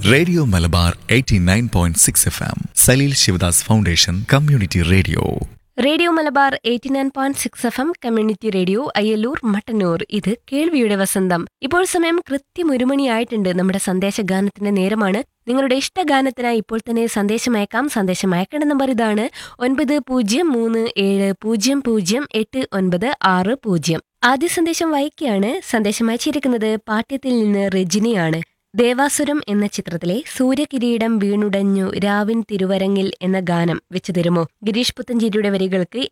radio Malabar 89.6 F M Saleel Sivadas foundation community radio radio Malabar eighty nine point six F M community radio Ayyallur Mattannur ഇത് കേൾവിയുടെ വസന്തം ഇപ്പോൾ സമയം കൃത്യം ഒരു മണിയായിട്ടുണ്ട് നമ്മുടെ സന്ദേശ ഗാനത്തിന്റെ നേരമാണ് നിങ്ങളുടെ ഇഷ്ടഗാനത്തിനായി ഇപ്പോൾ തന്നെ സന്ദേശം അയക്കാം സന്ദേശം അയക്കേണ്ട നമ്പർ ഇതാണ് ഒൻപത് പൂജ്യം മൂന്ന് ഏഴ് പൂജ്യം പൂജ്യം എട്ട് ഒൻപത് ആറ് പൂജ്യം ആദ്യ സന്ദേശം വായിക്കുകയാണ് സന്ദേശം അയച്ചിരിക്കുന്നത് പാട്യത്തിൽ നിന്ന് റെജിനിയാണ് ദേവാസുരം എന്ന ചിത്രത്തിലെ സൂര്യകിരീടം വീണുടഞ്ഞു രാവിൻ തിരുവരങ്ങിൽ എന്ന ഗാനം വെച്ചു തരുമോ ഗിരീഷ് പുത്തഞ്ചേരിയുടെ വരികൾക്ക്